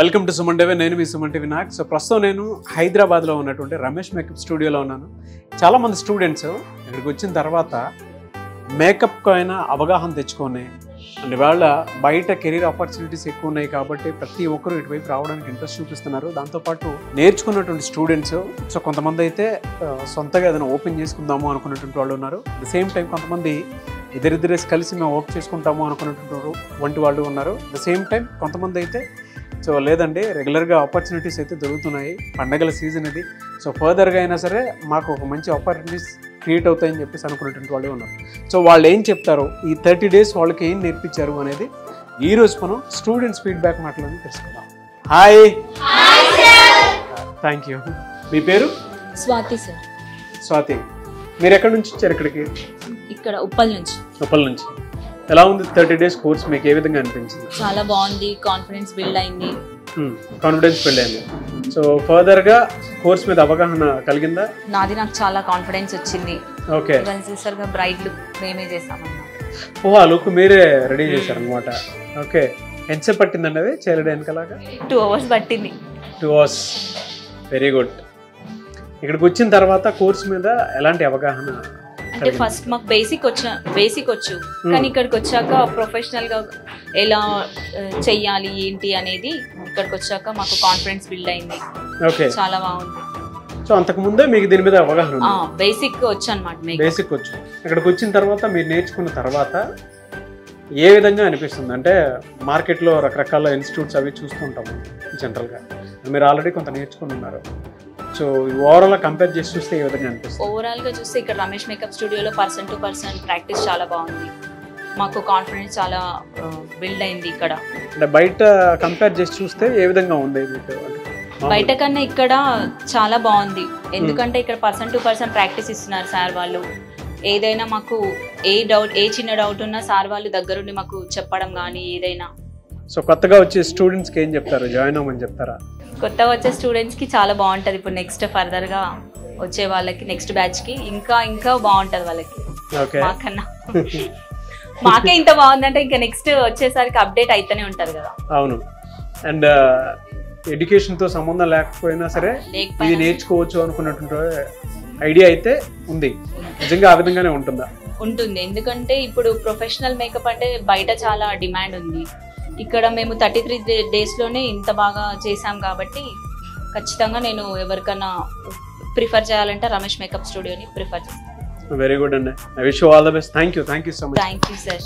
Welcome to Suman TV నేను మీ Suman TV Nag so ప్రస్తుతం నేను హైదరాబాద్లో ఉన్నటువంటి రమేష్ మేకప్ స్టూడియోలో ఉన్నాను చాలామంది స్టూడెంట్స్ ఇక్కడికి వచ్చిన తర్వాత మేకప్ అయినా అవగాహన తెచ్చుకొని అండ్ ఇవాళ బయట కెరీర్ ఆపర్చునిటీస్ ఎక్కువ ఉన్నాయి కాబట్టి ప్రతి ఒక్కరు ఇటువైపు రావడానికి ఇంట్రెస్ట్ చూపిస్తున్నారు దాంతోపాటు నేర్చుకున్నటువంటి స్టూడెంట్స్ సో కొంతమంది అయితే ఆ, సొంతగా ఏదైనా ఓపెన్ చేసుకుందాము అనుకున్నటువంటి వాళ్ళు ఉన్నారు ద సేమ్ టైం కొంతమంది ఇద్దరిద్దరేసి కలిసి మేము వర్క్ చేసుకుంటాము అనుకున్నటువంటి వారు- వంటి వాళ్ళు ఉన్నారు ద సేమ్ టైం కొంతమంది అయితే సో లేదండి రెగ్యులర్గా ఆపర్చునిటీస్ అయితే దొరుకుతున్నాయి పండగల సీజన్ ఇది సో ఫర్దర్గా అయినా సరే మాకు ఒక మంచి ఆపర్చునిటీస్ క్రియేట్ అవుతాయని చెప్పేసి అనుకున్నటువంటి వాళ్ళు ఉన్నారు సో వాళ్ళు ఏం చెప్తారు ఈ థర్టీ డేస్ వాళ్ళకి ఏం నేర్పించారు అనేది ఈ రోజు మనం స్టూడెంట్స్ ఫీడ్బ్యాక్ మాటలను తెలుసుకుందాం హాయ్ థ్యాంక్ యూ మీ పేరు స్వాతి సార్ స్వాతి మీరు ఎక్కడి నుంచి వచ్చారు ఇక్కడికి ఇక్కడ ఉప్పల్ నుంచి ఉప్పల్ నుంచి ఎలా ఉంది థర్టీ డేస్ కోర్స్ మీకు ఏ విధంగా అనిపించింది చాలా బాగుంది కాన్ఫిడెన్స్ బిల్డ్ అయింది కాన్ఫిడెన్స్ పెళ్ళైంది సో ఫర్దర్గా కోర్స్ మీద అవగాహన కలిగిందా నాది నాకు చాలా కాన్ఫిడెన్స్ వచ్చింది ఓకే ఇవాళ చూసారుగా బ్రైట్ లుక్ మేమే చేసామన్నమాట ఓ ఆ లుక్ మీరే రెడీ చేశారు అనమాట ఓకే ఎంతసేపు పట్టిందండి అది చేయడానికి అలాగా టూ అవర్స్ పట్టింది టూ అవర్స్ వెరీ గుడ్ ఇక్కడికి వచ్చిన తర్వాత కోర్స్ మీద ఎలాంటి అవగాహన అంటే ఫస్ట్ మాకు బేసిక్ వచ్చా బేసిక్ వచ్చు కానీ ఇక్కడికి వచ్చాక ప్రొఫెషనల్ గా ఎలా ఆ, చెయ్యాలి ఏంటి అనేది ఇక్కడికి వచ్చాక మాకు కాన్ఫిడెన్స్ బిల్డ్ అయింది ఓకే చాలా బాగుంది సో అంతకు ముందే మీకు దీని మీద అవగాహన ఉంది బేసిక్ వచ్చు అనమాట మీకు బేసిక్ వచ్చు ఇక్కడికి వచ్చిన తర్వాత మీరు నేర్చుకున్న తర్వాత ఏ విధంగా అనిపిస్తుంది అంటే మార్కెట్లో రకరకాల ఇన్స్టిట్యూట్స్ అవి చూస్తుంటాము జనరల్గా మీరు ఆల్రెడీ కొంత నేర్చుకుని ఉన్నారు సో ఓవరాల్ కంపేర్ చేసి చూస్తే ఏ విధంగా అనిపిస్తుంది ఓవరాల్ గా చూస్తే ఇక్కడ రమేష్ మేకప్ స్టూడియోలో పర్సన్ టు పర్సన్ ప్రాక్టీస్ చాలా బాగుంది మాకు కాన్ఫిడెన్స్ చాలా బిల్డ్ అయింది ఇక్కడ అంటే బయట కంపేర్ చేసి చూస్తే ఏ విధంగా ఉంది మీకు అంటే మామూలు- బయట కన్నా ఇక్కడ చాలా బాగుంది ఎందుకంటే ఇక్కడ పర్సన్ టు పర్సన్ ప్రాక్టీస్ ఇస్తున్నారు సార్ వాళ్ళు ఏదైనా మాకు ఏ డౌట్ ఏ చిన్న డౌట్ ఉన్నా సార్ వాళ్ళు దగ్గరుండి మాకు చెప్పడం కానీ ఏదైనా సో కొత్తగా వచ్చే స్టూడెంట్స్కి ఏం చెప్తారు జాయిన్ అవ్వమని చెప్తారా కొత్తగా వచ్చే స్టూడెంట్స్ కి చాలా బాగుంటది ఇప్పుడు నెక్స్ట్ ఫర్దర్ గా వచ్చే వాళ్ళకి నెక్స్ట్ బ్యాచ్ కి ఇంకా ఇంకా బాగుంటది వాళ్ళకి ఓకే మాకన్నా మాకే ఇంత బాగుందంటే ఇంకా నెక్స్ట్ వచ్చేసరికి అప్డేట్ అయితేనే ఉంటది కదా అవును అండ్ ఎడ్యుకేషన్తో సంబంధం లేకపోయినా సరే ఇది లేకపోయినా నేర్చుకోవచ్చు అనుకున్నటువంటి ఐడియా అయితే ఉంది నిజంగా ఆ విధంగానే ఉంటుందా ఉంటుంది ఎందుకంటే ఇప్పుడు ప్రొఫెషనల్ మేకప్ అంటే బయట చాలా డిమాండ్ ఉంది ఇక్కడ మేము థర్టీ త్రీ డేస్లోనే ఇంత బాగా చేసాం కాబట్టి ఖచ్చితంగా నేను ఎవరికైనా ప్రిఫర్ చేయాలంటే రమేష్ మేకప్ స్టూడియోని ప్రిఫర్ చేస్తాను వెరీ గుడ్ అండి I wish all the best thank you thank you so much thank you sir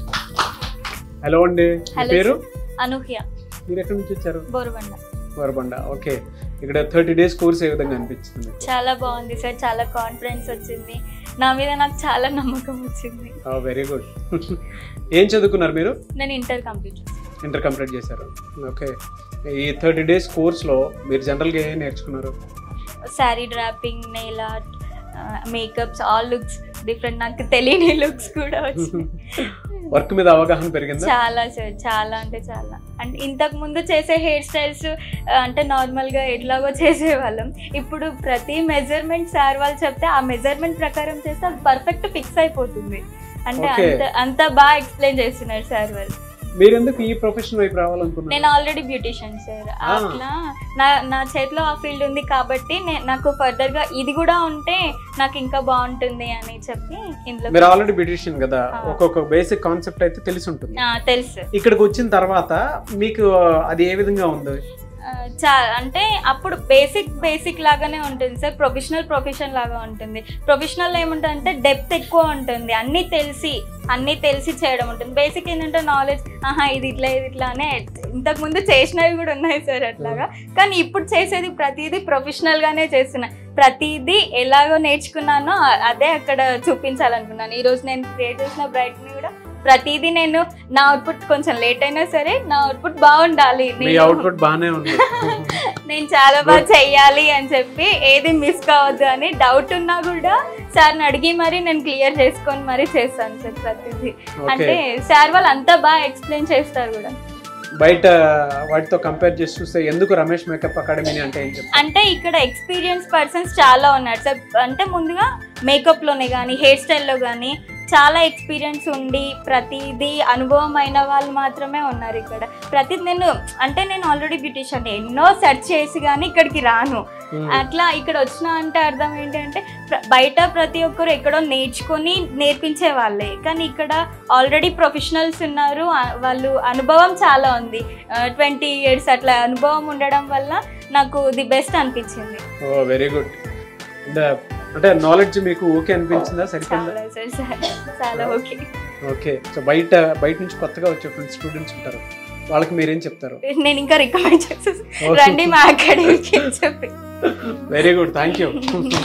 hello అండి మీ Hello, పేరు అనూహ్య మీరు ఎక్కడి నుంచి వచ్చారు బోరుబండ వరబండ ఓకే ఇక్కడ థర్టీ డేస్ కోర్స్ ఏ విధంగా అనిపించింది మీకు చాలా బాగుంది సార్ చాలా కాన్ఫిడెన్స్ వచ్చింది నా మీద నాకు చాలా నమ్మకం వచ్చింది వెరీ గుడ్ ఏం చదువుకున్నారు మీరు నేను ఇంటర్ కంప్లీట్ చేశాను ఇంటర్ కంప్లీట్ చేశారు ఓకే ఈ థర్టీ డేస్ కోర్స్లో మీరు జనరల్గా ఏం నేర్చుకున్నారు sari draping nail art makeups all looks different నాకు తెలియని లుక్స్ కూడా వచ్చాయి వర్క్ మీద అవగాహన పెరిగిందా చాలా సార్ చాలా అంటే చాలా అంటే ఇంతకు ముందు చేసే హెయిర్ స్టైల్స్ అంటే నార్మల్గా ఎట్లాగో చేసేవాళ్ళం ఇప్పుడు ప్రతి మెజర్మెంట్ సార్ వాళ్ళు చెప్తే ఆ మెజర్మెంట్ ప్రకారం చేస్తే అది పర్ఫెక్ట్ ఫిక్స్ అయిపోతుంది అంటే Okay. అంత అంత బాగా ఎక్స్ప్లెయిన్ చేస్తున్నారు సార్ వాళ్ళు మీరు ఎందుకు ఈ ప్రొఫెషన్ వైపు రావాలనుకున్నారు నేను ఆల్రెడీ బ్యూటిషియన్ సార్ Ah. అట్లా నా నా చేతిలో ఆ ఫీల్డ్ ఉంది కాబట్టి నే- నాకు ఫర్దర్ గా ఇది కూడా ఉంటే నాకు ఇంకా బాగుంటుంది అని చెప్పి ఇందులో మీరు ఆల్రెడీ బ్యూటిషియన్ కదా ఆ. ఒక్కొక్క బేసిక్ కాన్సెప్ట్ అయితే తెలిసి ఉంటుంది ఆ, తెలుసు ఇక్కడికి వచ్చిన తర్వాత మీకు అది ఏ విధంగా ఉంది ఆ, చా అంటే అప్పుడు బేసిక్ బేసిక్ లాగానే ఉంటుంది సార్ ప్రొఫెషనల్ ప్రొఫెషన్ లాగా ఉంటుంది ప్రొఫెషనల్ ఏముంటుంది అంటే డెప్త్ ఎక్కువ ఉంటుంది అన్నీ తెలిసి అన్నీ తెలిసి చేయడం ఉంటుంది బేసిక్ ఏంటంటే నాలెడ్జ్ ఆహా ఇది ఇట్లా ఇది ఇట్లా అనే ఇంతకు ముందు చేసినవి కూడా ఉన్నాయి సార్ అట్లాగా కానీ ఇప్పుడు చేసేది ప్రతిదీ ప్రొఫెషనల్ గానే చేస్తున్నా ప్రతిదీ ఎలాగో నేర్చుకున్నానో అ- అదే అక్కడ చూపించాలనుకున్నాను ఈ రోజు నేను క్రియేట్ చేసిన బ్రైట్ ని కూడా ప్రతిదీ నేను నా అవుట్పుట్ కొంచెం లేట్ అయినా సరే నా అవుట్పుట్ బాగుండాలి మీ నేను- అవుట్పుట్ బాగానే ఉంది నేను చాలా బాగా చెయ్యాలి అని చెప్పి ఏది మిస్ కావద్దు అని డౌట్ ఉన్నా కూడా సార్ని అడిగి మరి నేను క్లియర్ చేసుకొని మరి చేస్తాను సార్ ప్రతిదీ ఓకే అంటే సార్ వాళ్ళు అంతా బాగా ఎక్స్ప్లెయిన్ చేస్తారు కూడా బయట వాటితో కంపేర్ చేసి చూస్తే ఎందుకు రమేష్ మేకప్ అకాడమీని అంటే ఏం చెప్తారు అంటే ఇక్కడ ఎక్స్పీరియన్స్ పర్సన్స్ చాలా ఉన్నారు సార్ అంటే ముందుగా మేకప్లోనే కానీ హెయిర్ స్టైల్లో కానీ చాలా ఎక్స్పీరియన్స్ ఉండి ప్రతిదీ అనుభవం అయిన వాళ్ళు మాత్రమే ఉన్నారు ఇక్కడ ప్రతి నేను అంటే నేను ఆల్రెడీ బ్యూటిషియన్ ఎన్నో సెర్చ్ చేసి కానీ ఇక్కడికి రాను అట్లా ఇక్కడ వచ్చిన అంటే అర్థం ఏంటంటే ప్ర- బయట ప్రతి ఒక్కరు ఎక్కడో నేర్చుకొని నేర్పించే వాళ్ళే కానీ ఇక్కడ ఆల్రెడీ ప్రొఫెషనల్స్ ఉన్నారు ఆ- వాళ్ళు అనుభవం చాలా ఉంది ట్వంటీ ఇయర్స్ అట్లా అనుభవం ఉండడం వల్ల నాకు ది బెస్ట్ అనిపించింది ఓ వెరీ గుడ్ అంటే నాలెడ్జ్ మీకు ఓకే అనిపించిందా సరిపోయిందా చాలా సార్ చాలా- చాలా ఓకే ఓకే సో బయట బయట నుంచి కొత్తగా వచ్చే ఫ్రెండ్స్ స్టూడెంట్స్ ఉంటారు వాళ్ళకి మీరేం చెప్తారు నేను ఇంకా రికమెండ్ చేసేసి రండి మా అకాడమీకి అని చెప్పి very good thank you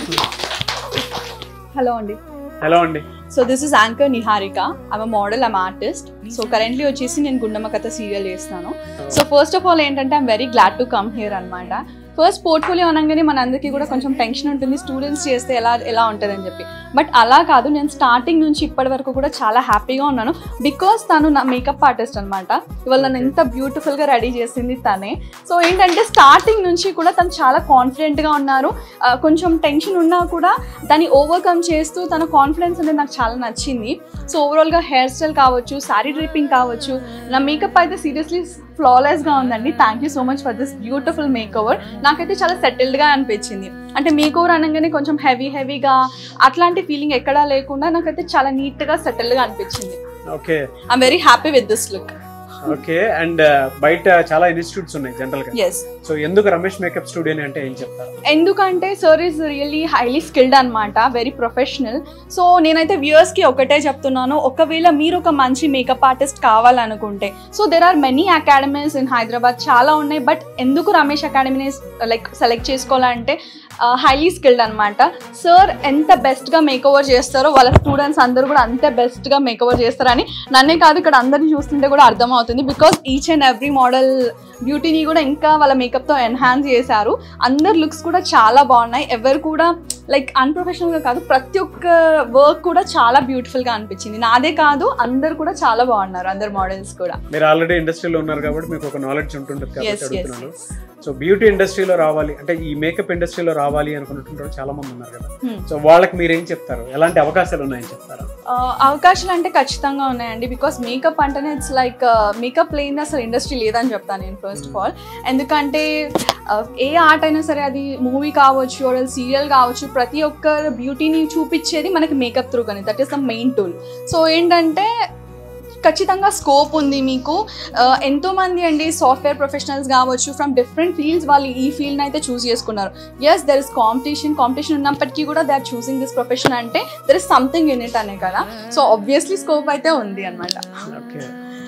hello అండి హలో అండి so this is anchor Niharika I'm model I'm artist so currently వచ్చేసి నేను గుండమ్మ కథ సీరియల్ చేస్తున్నాను సో ఫస్ట్ ఆఫ్ ఆల్ ఏంటంటే I'm very glad to come here అనమాట ఫస్ట్ పోర్ట్ఫోలియో అనగానే మనందరికీ కూడా కొంచెం టెన్షన్ ఉంటుంది స్టూడెంట్స్ చేస్తే ఎలా ఎలా ఉంటుంది అని చెప్పి బట్ అలా కాదు నేను స్టార్టింగ్ నుంచి ఇప్పటి వరకు కూడా చాలా హ్యాపీగా ఉన్నాను బికాస్ తను నా మేకప్ ఆర్టిస్ట్ అనమాట ఇవాళ నన్ను ఎంత బ్యూటిఫుల్గా రెడీ చేసింది తనే సో ఏంటంటే స్టార్టింగ్ నుంచి కూడా తను చాలా కాన్ఫిడెంట్గా ఉన్నారు ఆ, కొంచెం టెన్షన్ ఉన్నా కూడా దాన్ని ఓవర్కమ్ చేస్తూ తన కాన్ఫిడెన్స్ అనేది నాకు చాలా నచ్చింది సో ఓవరాల్గా హెయిర్ స్టైల్ కావచ్చు శారీ డ్రిప్పింగ్ కావచ్చు నా మేకప్ అయితే సీరియస్లీ ఫ్లాలెస్గా ఉందండి thank you so much for this beautiful makeover నాకైతే చాలా సెటిల్డ్గా అనిపించింది అంటే మేక్ ఓవర్ అనగానే కొంచెం హెవీ హెవీగా అట్లాంటి ఫీలింగ్ ఎక్కడా లేకుండా నాకైతే చాలా నీట్గా సెటిల్డ్గా అనిపించింది okay I'm very happy with this look okay and బయట చాలా ఇన్స్టిట్యూట్స్ ఉన్నాయి జనరల్ గా ఎస్ సో ఎందుకు రమేష్ మేకప్ స్టూడియో అంటే ఏం చెప్తారు ఎందుకంటే sir is really highly skilled అనమాట వెరీ ప్రొఫెషనల్ సో నేనైతే వ్యూయర్స్కి ఒకటే చెప్తున్నాను ఒకవేళ మీరు ఒక మంచి మేకప్ ఆర్టిస్ట్ కావాలనుకుంటే so there are many academies in Hyderabad చాలా ఉన్నాయి బట్ ఎందుకు రమేష్ అకాడమీని లైక్ సెలెక్ట్ చేసుకోవాలంటే హైలీ స్కిల్డ్ అనమాట సార్ ఎంత బెస్ట్గా మేక్ ఓవర్ చేస్తారో వాళ్ళ స్టూడెంట్స్ అందరూ కూడా అంతే బెస్ట్గా మేక్ ఓవర్ చేస్తారని నన్నే కాదు ఇక్కడ అందరిని చూస్తుంటే కూడా అర్థమవుతుంది because each and every model బ్యూటీని కూడా ఇంకా వాళ్ళ మేకప్తో ఎన్హాన్స్ చేశారు అందరి లుక్స్ కూడా చాలా బాగున్నాయి ఎవరు కూడా లైక్ అన్ప్రొఫెషనల్గా కాదు ప్రతి ఒక్క వర్క్ కూడా చాలా బ్యూటిఫుల్గా అనిపించింది నాదే కాదు అందరు కూడా చాలా బాగున్నారు అందరు మోడల్స్ కూడా మీరు ఆల్రెడీ ఇండస్ట్రీలో ఉన్నారు కాబట్టి మీకు ఒక నాలెడ్జ్ ఉంటుంటుంది కాబట్టి Yes, yes, అడుగుతున్నాను సో బ్యూటీ ఇండస్ట్రీలో రావాలి అంటే ఈ మేకప్ ఇండస్ట్రీలో రావాలి అనుకుంటుంటారు చాలా మంది ఉన్నారు కదా Hmm. సో వాళ్ళకి మీరేం చెప్తారు ఎలాంటి అవకాశాలు ఉన్నాయని చెప్తారా ఆ, అవకాశాలు అంటే ఖచ్చితంగా ఉన్నాయండి బికాస్ మేకప్ అంటేనే ఇట్స్ లైక్ మేకప్ లేని అసలు ఇండస్ట్రీ లేదని చెప్తాను నేను ఫస్ట్ ఆఫ్ ఆల్ ఎందుకంటే ఆ, ఏ ఆర్ట్ అయినా సరే అది మూవీ కావచ్చు or సీరియల్ కావచ్చు ప్రతి ఒక్క బ్యూటీని చూపించేది మనకి మేకప్ త్రూ కానీ that is the main tool so ఏంటంటే ఖచ్చితంగా స్కోప్ ఉంది మీకు ఆ, ఎంతోమంది అండి సాఫ్ట్వేర్ ప్రొఫెషనల్స్ కావచ్చు ఫ్రమ్ డిఫరెంట్ ఫీల్డ్స్ వాళ్ళు ఈ ఫీల్డ్ని అయితే చూస్ చేసుకున్నారు yes there is competition competition ఉన్నప్పటికీ కూడా they are choosing this profession అంటే there is something in it అనే కదా సో ఆబ్వియస్లీ స్కోప్ అయితే ఉంది అనమాట ఓకే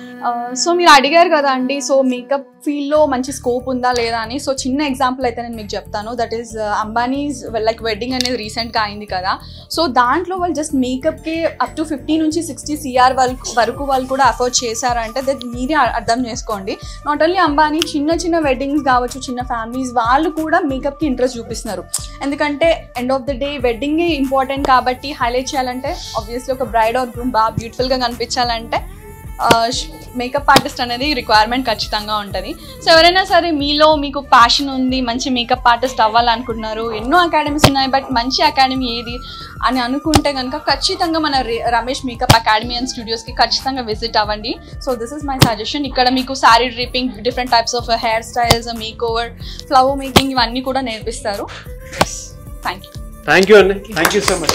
సో మీరు అడిగారు కదా అండి సో మేకప్ ఫీల్డ్లో మంచి స్కోప్ ఉందా లేదా అని సో చిన్న ఎగ్జాంపుల్ అయితే నేను మీకు చెప్తాను that is Ambanis like wedding అనేది రీసెంట్గా అయింది కదా సో దాంట్లో వాళ్ళు జస్ట్ మేకప్కి అప్ టు ఫిఫ్టీ నుంచి సిక్స్టీ సిఆర్ వరకు వరకు వాళ్ళు కూడా అఫోర్డ్ చేశారంటే దట్ మీరే అ- అర్థం చేసుకోండి నాట్ ఓన్లీ అంబానీ చిన్న చిన్న వెడ్డింగ్స్ కావచ్చు చిన్న ఫ్యామిలీస్ వాళ్ళు కూడా మేకప్కి ఇంట్రెస్ట్ చూపిస్తున్నారు ఎందుకంటే end of the day wedding important కాబట్టి హైలైట్ చేయాలంటే ఆబ్వియస్లీ ఒక బ్రైడ్ ఆర్ గ్రూమ్ బాగా బ్యూటిఫుల్గా కనిపించాలంటే మేకప్ ఆర్టిస్ట్ అనేది రిక్వైర్మెంట్ ఖచ్చితంగా ఉంటుంది సో ఎవరైనా సరే మీలో మీకు ప్యాషన్ ఉంది మంచి మేకప్ ఆర్టిస్ట్ అవ్వాలనుకుంటున్నారు ఎన్నో అకాడమీస్ ఉన్నాయి బట్ మంచి అకాడమీ ఏది అని అనుకుంటే కనుక ఖచ్చితంగా మన రే- రమేష్ మేకప్ అకాడమీ అండ్ స్టూడియోస్కి ఖచ్చితంగా విజిట్ అవ్వండి so this is my suggestion ఇక్కడ మీకు sari dripping different types of hair styles makeover flower making ఇవన్నీ కూడా నేర్పిస్తారు థ్యాంక్ యూ థ్యాంక్ యూ అండి thank you so much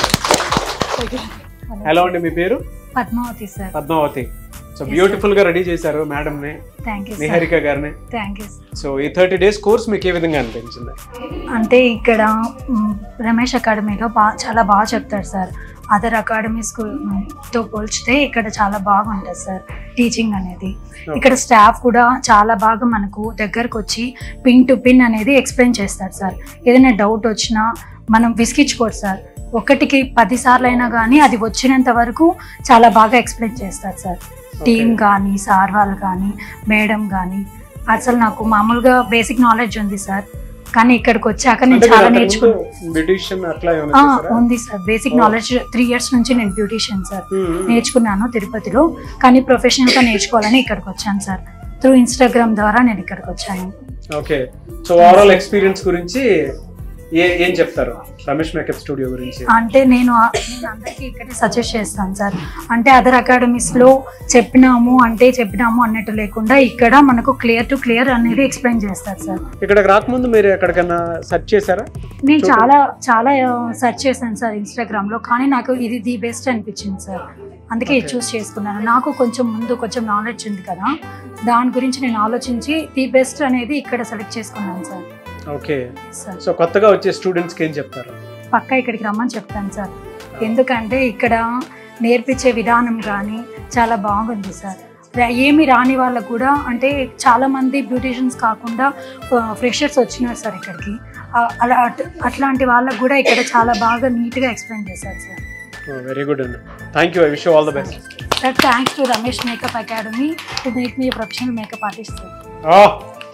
hello అండి మీ పేరు Padmavathi sir Padmavathi so beautiful గా రెడీ చేశారు మేడం ని థ్యాంక్ యూ సార్ నిహారిక గారిని థ్యాంక్ యూ సో ఈ థర్టీ డేస్ కోర్స్ మీకు ఏ విధంగా అనిపించింది అంటే ఇక్కడ మ్, రమేష్ అకాడమీలో బా చాలా బాగా చెప్తారు సార్ అదర్ అకాడమీ స్కూల్తో పోల్చితే ఇక్కడ చాలా బాగుంటుంది సార్ టీచింగ్ అనేది ఇక్కడ స్టాఫ్ కూడా చాలా బాగా మనకు దగ్గరకు వచ్చి పిన్ టు పిన్ అనేది ఎక్స్ప్లెయిన్ చేస్తారు సార్ ఏదైనా డౌట్ వచ్చినా మనం విసిగించుకోరు సార్ ఒకటికి పది సార్లు అయినా కానీ అది వచ్చినంత వరకు చాలా బాగా ఎక్స్ప్లెయిన్ చేస్తారు సార్ టీమ్ కానీ సార్ వాళ్ళు కానీ మేడం కానీ అసలు నాకు మామూలుగా బేసిక్ నాలెడ్జ్ ఉంది సార్ కానీ ఇక్కడికి వచ్చాక నేను చాలా నేర్చుకున్నాను బ్యూటిషియన్ అట్లా ఏమైనా ఆ, చేశారా? ఉంది sir basic Oh. Knowledge three years నుంచి నేను బ్యూటీషియన్ సార్ Hmm, hmm. నేర్చుకున్నాను తిరుపతిలో కానీ ప్రొఫెషనల్గా నేర్చుకోవాలని ఇక్కడికి వచ్చాను సార్ త్రూ ఇన్స్టాగ్రామ్ ద్వారా నేను ఇక్కడికి వచ్చాను ఓకే సో ఓవరాల్ ఎక్స్పీరియన్స్ గురించి ఏ ఏం చెప్తారు రమేష్ మేకప్ స్టూడియో గురించి అంటే నేను నేను అందరికీ ఇక్కడే సజెస్ట్ చేస్తాను సార్ అంటే అదర్ అకాడమీస్లో చెప్పినాము అంటే చెప్పినాము అన్నట్టు లేకుండా ఇక్కడ మనకు క్లియర్ టు క్లియర్ అనేది ఎక్స్ప్లెయిన్ చేస్తారు సార్ ఇక్కడికి రాకముందు మీరు ఎక్కడికైనా సెర్చ్ చేశారా నేను చూడండి. చాలా చాలా సెర్చ్ చేశాను సార్ ఇన్స్టాగ్రామ్లో కానీ నాకు ఇది ది బెస్ట్ అనిపించింది సార్ అందుకే ఇది Okay. చూస్ చేసుకున్నాను నాకు కొంచెం ముందు కొంచెం నాలెడ్జ్ ఉంది కదా దాని గురించి నేను ఆలోచించి ది బెస్ట్ అనేది ఇక్కడ సెలెక్ట్ చేసుకున్నాను సార్ ఓకే సార్ సో కొత్తగా వచ్చే స్టూడెంట్స్కి ఏం చెప్తారు పక్కా ఇక్కడికి రమ్మని చెప్తాను సార్ ఎందుకంటే ఇక్కడ నేర్పించే విధానం కానీ చాలా బాగుంది సార్ రా- ఏమి రాని వాళ్ళకు కూడా అంటే చాలా మంది బ్యూటీషియన్స్ కాకుండా ఫ్రెషర్స్ వచ్చినారు సార్ ఇక్కడికి ఆ- అలా అట్- అట్లాంటి వాళ్ళకు కూడా ఇక్కడ చాలా బాగా నీట్గా ఎక్స్ప్లెయిన్ చేశారు సార్ వెరీ గుడ్ అండి thank you I wish all the best sir thanks to Ramesh makeup academy to make me professional makeup artist sir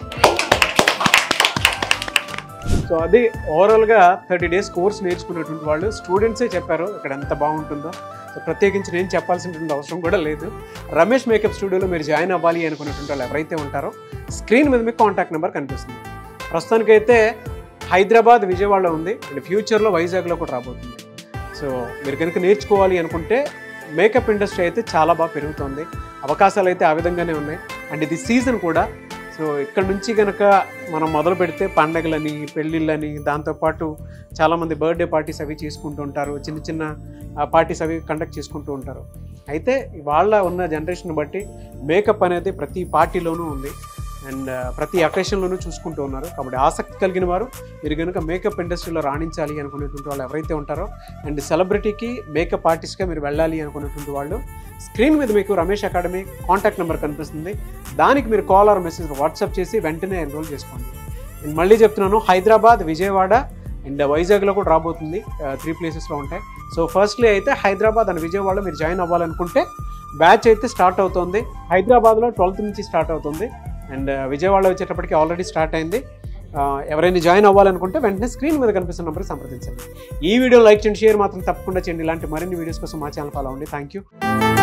so అది ఓవరాల్గా థర్టీ డేస్ కోర్స్ నేర్చుకున్నటువంటి వాళ్ళు స్టూడెంట్సే చెప్పారు ఇక్కడ ఎంత బాగుంటుందో సో ప్రత్యేకించి నేను చెప్పాల్సినటువంటి అవసరం కూడా లేదు రమేష్ మేకప్ స్టూడియోలో మీరు జాయిన్ అవ్వాలి అనుకున్నటువంటి వాళ్ళు ఎవరైతే ఉంటారో స్క్రీన్ మీద మీకు కాంటాక్ట్ నెంబర్ కనిపిస్తుంది ప్రస్తుతానికైతే హైదరాబాద్ విజయవాడలో ఉంది అండ్ ఫ్యూచర్లో వైజాగ్లో కూడా రాబోతుంది సో మీరు కనుక నేర్చుకోవాలి అనుకుంటే మేకప్ ఇండస్ట్రీ అయితే చాలా బాగా పెరుగుతుంది అవకాశాలు అయితే ఆ విధంగానే ఉన్నాయి అండ్ ఇది సీజన్ కూడా సో ఇక్కడ నుంచి కనుక మనం మొదలు పెడితే పండగలని పెళ్ళిళ్ళని దాంతోపాటు చాలామంది బర్త్డే పార్టీస్ అవి చేసుకుంటూ ఉంటారు చిన్న చిన్న పార్టీస్ అవి కండక్ట్ చేసుకుంటూ ఉంటారు అయితే వాళ్ళ ఉన్న జనరేషన్ బట్టి మేకప్ అనేది ప్రతి పార్టీలోనూ ఉంది అండ్ ప్రతి అకేషన్లోనూ చూసుకుంటూ ఉన్నారు కాబట్టి ఆసక్తి కలిగిన వారు మీరు కనుక మేకప్ ఇండస్ట్రీలో రాణించాలి అనుకునేటువంటి వాళ్ళు ఎవరైతే ఉంటారో అండ్ సెలబ్రిటీకి మేకప్ ఆర్టిస్ట్గా మీరు వెళ్ళాలి అనుకునేటువంటి వాళ్ళు స్క్రీన్ మీద మీకు రమేష్ అకాడమీ కాంటాక్ట్ నెంబర్ కనిపిస్తుంది దానికి మీరు కాల్ ఆర్ మెసేజ్ వాట్సాప్ చేసి వెంటనే ఎన్రోల్ చేసుకోండి నేను మళ్ళీ చెప్తున్నాను హైదరాబాద్ విజయవాడ అండ్ వైజాగ్లో కూడా రాబోతుంది త్రీ ప్లేసెస్లో ఉంటాయి సో ఫస్ట్లీ అయితే హైదరాబాద్ అండ్ విజయవాడలో మీరు జాయిన్ అవ్వాలనుకుంటే బ్యాచ్ అయితే స్టార్ట్ అవుతుంది హైదరాబాద్లో ట్వెల్త్ నుంచి స్టార్ట్ అవుతుంది అండ్ విజయవాడలో వచ్చేటప్పటికి ఆల్రెడీ స్టార్ట్ అయింది ఆ, ఎవరైనా జాయిన్ అవ్వాలనుకుంటే వెంటనే స్క్రీన్ మీద కనిపిస్తున్న నెంబర్కి సంప్రదించండి ఈ వీడియో లైక్ చేయండి షేర్ మాత్రం తప్పకుండా చేయండి ఇలాంటి మరిన్ని వీడియోస్ కోసం మా ఛానల్ ఫాలో అవ్వండి థ్యాంక్ యూ